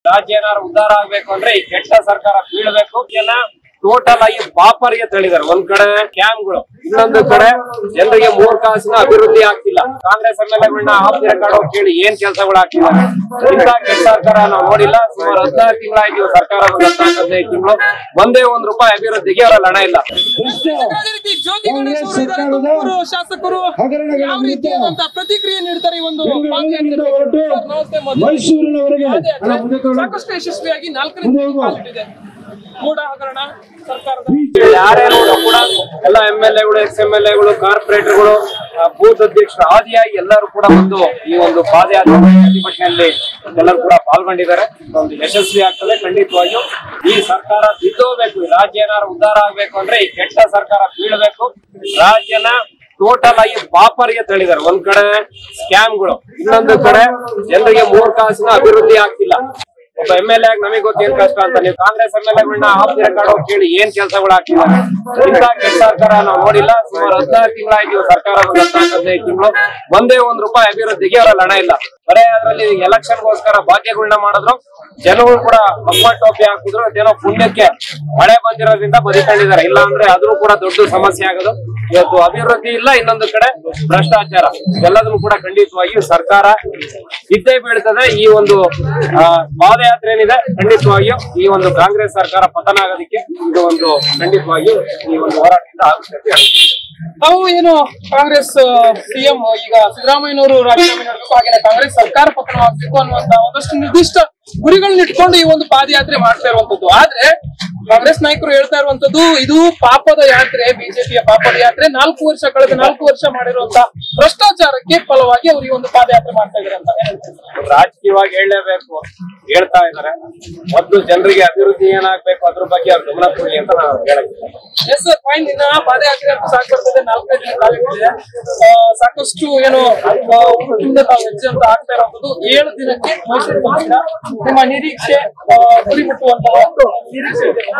ರಾಜ್ಯ ಏನಾದ್ರು ಉದ್ಧಾರ ಆಗ್ಬೇಕು ಅಂದ್ರೆ ಈ ಕೆಟ್ಟ ಸರ್ಕಾರ ಬೀಳ್ಬೇಕು ಜನ ಟೋಟಲ್ ಆಗಿ ಪಾಪರಿಗೆ ತಳಿದಾರೆ ಒಂದ್ ಕಡೆ ಕ್ಯಾಂಪ್ಗಳು ಇನ್ನೊಂದು ಕಡೆ ಜನರಿಗೆ ಮೂರ್ ಕಾಸಿನ ಅಭಿವೃದ್ಧಿ ಆಗ್ತಿಲ್ಲ ಕಾಂಗ್ರೆಸ್ ಎಂ ಎಲ್ ಎಗಳನ್ನ ಆಫ್ ರೆಕಾರ್ಡ್ ಹೋಗಿ ಕೇಳಿ ಏನ್ ಕೆಲಸಗಳು ಆಗ್ತಿದ್ದಾರೆ ಇಂಥ ಕೆಟ್ಟ ಸರ್ಕಾರ ನಾವು ನೋಡಿಲ್ಲ ಸುಮಾರು ಹದಿನಾರು ತಿಂಗಳಾಯ್ತು ಸರ್ಕಾರ ಹದಿನಾಲ್ಕು ಹದಿನೈದು ತಿಂಗಳು ಒಂದೇ ಒಂದ್ ರೂಪಾಯಿ ಅಭಿವೃದ್ಧಿಗೆ ಅವರಲ್ಲಿ ಹಣ ಇಲ್ಲ ಅದೇ ರೀತಿ ಜ್ಯೋತಿ ಗಣೇಶ್ ಅವರು ಇದ್ದಾರೆ, ತುಮಕೂರು ಶಾಸಕರು ಯಾವ ರೀತಿಯಾದಂತಹ ಪ್ರತಿಕ್ರಿಯೆ ನೀಡ್ತಾರೆ ಈ ಒಂದು ಪಾದಯಾತ್ರೆಗೆ? ಹೊರಟು ಸರ್, ನಮಸ್ತೆ ಮೊದಲು. ಮೈಸೂರಿನವರೆಗೆ ಪಾದಯಾತ್ರೆ ಅಣ್ಣ ಮುಂದೆ ತಗೊಳ್ಳಿ. ಸಾಕಷ್ಟು ಯಶಸ್ವಿಯಾಗಿ ನಾಲ್ಕನೇ ದಿನಕ್ಕೆ ಕಾಲಿಟ್ಟಿದೆ ಮೂಢ ಹಗರಣ ಸರ್ಕಾರದ ಯಾರ್ಯಾರು ಕೂಡ ಎಲ್ಲ ಎಂ ಎಲ್ ಎಗಳು ಎಕ್ಸ್ ಎಂ ಎಲ್ ಎಗಳು ಕಾರ್ಪೊರೇಟರ್ಗಳು ಬೂತ್ ಅಧ್ಯಕ್ಷರು ಆದಿಯಾಗಿ ಎಲ್ಲರೂ ಕೂಡ ಒಂದು ಈ ಒಂದು ಪಾದಯಾತ್ರೆ ಪ್ರತಿಭಟನೆಯಲ್ಲಿ ಎಲ್ಲರೂ ಕೂಡ ಪಾಲ್ಗೊಂಡಿದ್ದಾರೆ ಒಂದು ಯಶಸ್ವಿ ಆಗ್ತದೆ ಖಂಡಿತವಾಗಿಯೂ ಈ ಸರ್ಕಾರ ಬಿದ್ದೋಗ್ಬೇಕು ಈ ರಾಜ್ಯ ಏನಾದ್ರು ಉದ್ಧಾರ ಆಗ್ಬೇಕು ಅಂದ್ರೆ ಈ ಕೆಟ್ಟ ಸರ್ಕಾರ ಬೀಳ್ಬೇಕು ರಾಜ್ಯನ ಟೋಟಲ್ ಆಗಿ ಪಾಪರಿಗೆ ತಳಿದಾರೆ ಒಂದ್ ಕಡೆ ಸ್ಕ್ಯಾಮ್ಗಳು ಇನ್ನೊಂದು ಕಡೆ ಜನರಿಗೆ ಮೂರ್ ಕಾಸಿನ ಅಭಿವೃದ್ಧಿ ಆಗ್ತಿಲ್ಲ ಒಬ್ಬ ಎಂ ಎಲ್ ಎ ನಮಗೆ ಗೊತ್ತು ಏನ್ ಕಷ್ಟ ಅಂತ ನೀವು ಕಾಂಗ್ರೆಸ್ ಎಂ ಎಲ್ ಎಗಳನ್ನ ಆಫ್ ರೆಕಾರ್ಡ್ ಹೋಗಿ ಕೇಳಿ ಏನ್ ಕೆಲಸಗಳು ಆಗ್ತಿದ್ದಾರೆ ಇಂಥ ಕೆಟ್ಟ ಸರ್ಕಾರ ನಾವು ನೋಡಿಲ್ಲ ಸುಮಾರು ಹದಿನಾರು ತಿಂಗಳಾಯ್ತು ಸರ್ಕಾರ ಹದಿನಾಲ್ಕು ಹದಿನೈದು ತಿಂಗಳು ಒಂದೇ ಒಂದ್ ರೂಪಾಯಿ ಅಭಿವೃದ್ಧಿಗೆ ಅವರಲ್ಲಿ ಹಣ ಇಲ್ಲ ಬರೇ ಅದರಲ್ಲಿ ಎಲೆಕ್ಷನ್ಗೋಸ್ಕರ ಭಾಗ್ಯಗಳನ್ನ ಮಾಡಿದ್ರು ಜನಗಳು ಕೂಡ ಮಕ್ಕಳ ಟೋಪಿ ಹಾಕಿದ್ರು ಅದೇನೋ ಪುಣ್ಯಕ್ಕೆ ಮಳೆ ಬಂದಿರೋದ್ರಿಂದ ಬದುಕೊಂಡಿದ್ದಾರೆ ಇಲ್ಲ ಅಂದ್ರೆ ಅದು ಕೂಡ ದೊಡ್ಡ ಸಮಸ್ಯೆ ಆಗೋದು ಇವತ್ತು ಅಭಿವೃದ್ಧಿ ಇಲ್ಲ ಇನ್ನೊಂದು ಕಡೆ ಭ್ರಷ್ಟಾಚಾರ ಎಲ್ಲದನ್ನು ಕೂಡ ಖಂಡಿತವಾಗಿಯೂ ಸರ್ಕಾರ ಇದ್ದೇ ಬೀಳ್ತದೆ ಈ ಒಂದು ಆ, ಪಾದಯಾತ್ರೆ ಏನಿದೆ ಖಂಡಿತವಾಗಿಯೂ ಈ ಒಂದು ಕಾಂಗ್ರೆಸ್ ಸರ್ಕಾರ ಪತನ ಆಗೋದಕ್ಕೆ ಇದು ಒಂದು ಖಂಡಿತವಾಗಿಯೂ ಈ ಒಂದು ಹೋರಾಟದಿಂದ ಆಗುತ್ತೆ ಅಂತ ಹೇಳ್ತೀನಿ. ತಾವು ಏನು ಕಾಂಗ್ರೆಸ್ ಸಿಎಂ ಈಗ ಸಿದ್ದರಾಮಯ್ಯನವರು ರಾಜೀನಾಮೆ ನೀಡಬೇಕು ಹಾಗೆ ಕಾಂಗ್ರೆಸ್ ಸರ್ಕಾರ ಪತನವಾಗಬೇಕು ಅನ್ನುವಂತ ಒಂದಷ್ಟು ನಿರ್ದಿಷ್ಟ ಗುರಿಗಳನ್ನ ಇಟ್ಕೊಂಡು ಈ ಒಂದು ಪಾದಯಾತ್ರೆ ಮಾಡ್ತಾ ಇರುವಂತದ್ದು ಆದ್ರೆ ಕಾಂಗ್ರೆಸ್ ನಾಯಕರು ಹೇಳ್ತಾ ಇರುವಂತದ್ದು ಇದು ಪಾಪದ ಯಾತ್ರೆ ಬಿಜೆಪಿಯ ಪಾಪದ ಯಾತ್ರೆ ನಾಲ್ಕು ವರ್ಷ ಕಳೆದ ನಾಲ್ಕು ವರ್ಷ ಮಾಡಿರುವಂತ ಭ್ರಷ್ಟಾಚಾರಕ್ಕೆ ಫಲವಾಗಿ ಅವರು ಈ ಒಂದು ಪಾದಯಾತ್ರೆ ಮಾಡ್ತಾ ಇದ್ದಾರೆ ಅಂತ ಏನ್ ಹೇಳ್ತೀರಿ? ರಾಜಕೀಯವಾಗಿ ಹೇಳಲೇಬೇಕು ಹೇಳ್ತಾ ಇದ್ದಾರೆ ಮೊದಲು ಜನರಿಗೆ ಅಭಿವೃದ್ಧಿ ಏನಾಗ್ಬೇಕು ಅದ್ರ ಬಗ್ಗೆ ಅವ್ರು ಗಮನ ಕೊಡ್ಲಿ ಅಂತ ನಾನು ಹೇಳಕ್ಕೆ ಎಸ್ ಸರ್ ಫೈನ್ ದಿನ ಪಾದಯಾತ್ರೆ ಅಂತ ಸಾಕು ಬರ್ತದೆ ನಾಲ್ಕೈದು ದಿನ ಕಾಲಿಟ್ಟಿದೆ ಆ, ಸಾಕಷ್ಟು ಏನು ಆ, ಊಟದಿಂದ ತಾವು ಹೆಜ್ಜೆ ಅಂತ ಆಗ್ತಾ ಇರುವಂತದ್ದು ಏಳು ದಿನಕ್ಕೆ ಮೈಸೂರು ಬಂದಿರ ನಿಮ್ಮ ನಿರೀಕ್ಷೆ ಆ, ಗುರಿ ಮುಟ್ಟುವಂತಹ ಒಂದು ನಿರೀಕ್ಷೆ ಇದೆ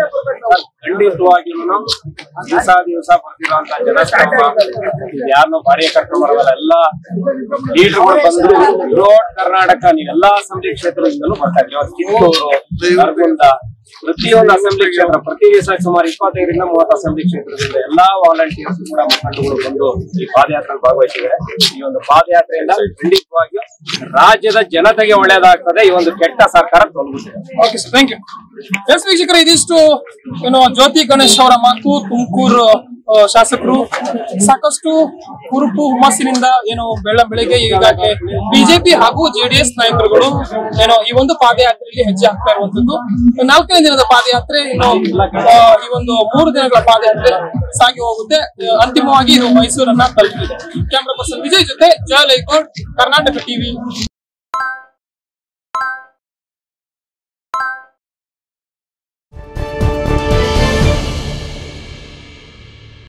ಖಂಡಿತವಾಗಿಯೂ ದಿವಸ ದಿವಸ ಬರ್ತಿರೋಂತ ಜನಸ್ತಂಭ ಯಾರನ್ನೋ ಭಾರಿ ಕರ್ಕೊಂಡು ಬರೋದಲ್ಲ ಎಲ್ಲ ಲೀಡರ್ಗಳು ಬಂದು ರೋಡ್ ಕರ್ನಾಟಕ ನೀವೆಲ್ಲಾ ಅಸೆಂಬ್ಲಿ ಕ್ಷೇತ್ರದಿಂದಲೂ ಬರ್ತಾ ಇದ್ದೀವಿ ಇವತ್ತು ಕಿತ್ತೂರು ನರಗುಂದ ಪ್ರತಿಯೊಂದು ಅಸೆಂಬ್ಲಿ ಕ್ಷೇತ್ರ ಪ್ರತಿ ದಿವಸ ಸುಮಾರು ಇಪ್ಪತ್ತೈದರಿಂದ ಮೂವತ್ತು ಅಸೆಂಬ್ಲಿ ಕ್ಷೇತ್ರದಿಂದ ಎಲ್ಲಾ ವಾಲಂಟಿಯರ್ಸ್ ಕೂಡ ಮುಖಂಡಗಳು ಬಂದು ಈ ಪಾದಯಾತ್ರೆ ಭಾಗವಹಿಸಿದ್ದಾರೆ ಈ ಒಂದು ಪಾದಯಾತ್ರೆಯಿಂದ ಖಂಡಿತವಾಗಿಯೂ ರಾಜ್ಯದ ಜನತೆಗೆ ಒಳ್ಳೇದಾಗ್ತದೆ ಈ ಒಂದು ಕೆಟ್ಟ ಸರ್ಕಾರ ತೊಲಗುತ್ತೆ okay sir thank you yes ವೀಕ್ಷಕರು ಇದಿಷ್ಟು ಏನು ಜ್ಯೋತಿ ಗಣೇಶ್ ಅವರ ಮಾತು ತುಮಕೂರು ಆ, ಶಾಸಕರು ಸಾಕಷ್ಟು ಹುರುಪು ಹುಮ್ಮಸ್ಸಿನಿಂದ ಏನು ಬೆಳ ಬೆಳಗ್ಗೆ ಈಗಾಗಲೇ ಬಿಜೆಪಿ ಹಾಗೂ ಜೆಡಿಎಸ್ ನಾಯಕರುಗಳು ಏನೋ ಈ ಒಂದು ಪಾದಯಾತ್ರೆಯಲ್ಲಿ ಹೆಜ್ಜೆ ಹಾಕ್ತಾ ಇರುವಂತದ್ದು ನಾಲ್ಕನೇ ದಿನದ ಪಾದಯಾತ್ರೆ ಇನ್ನು ಆ, ಈ ಒಂದು ಮೂರು ದಿನಗಳ ಪಾದಯಾತ್ರೆ ಸಾಗಿ ಹೋಗುತ್ತೆ ಆ, ಅಂತಿಮವಾಗಿ ಇದು ಮೈಸೂರನ್ನ ತಲುಪಿದೆ ಕ್ಯಾಮ್ರಾ ಪರ್ಸನ್ ವಿಜಯ್ ಜೊತೆ ಜಯ ಲೈಕೋಡ್ ಕರ್ನಾಟಕ ಟಿವಿ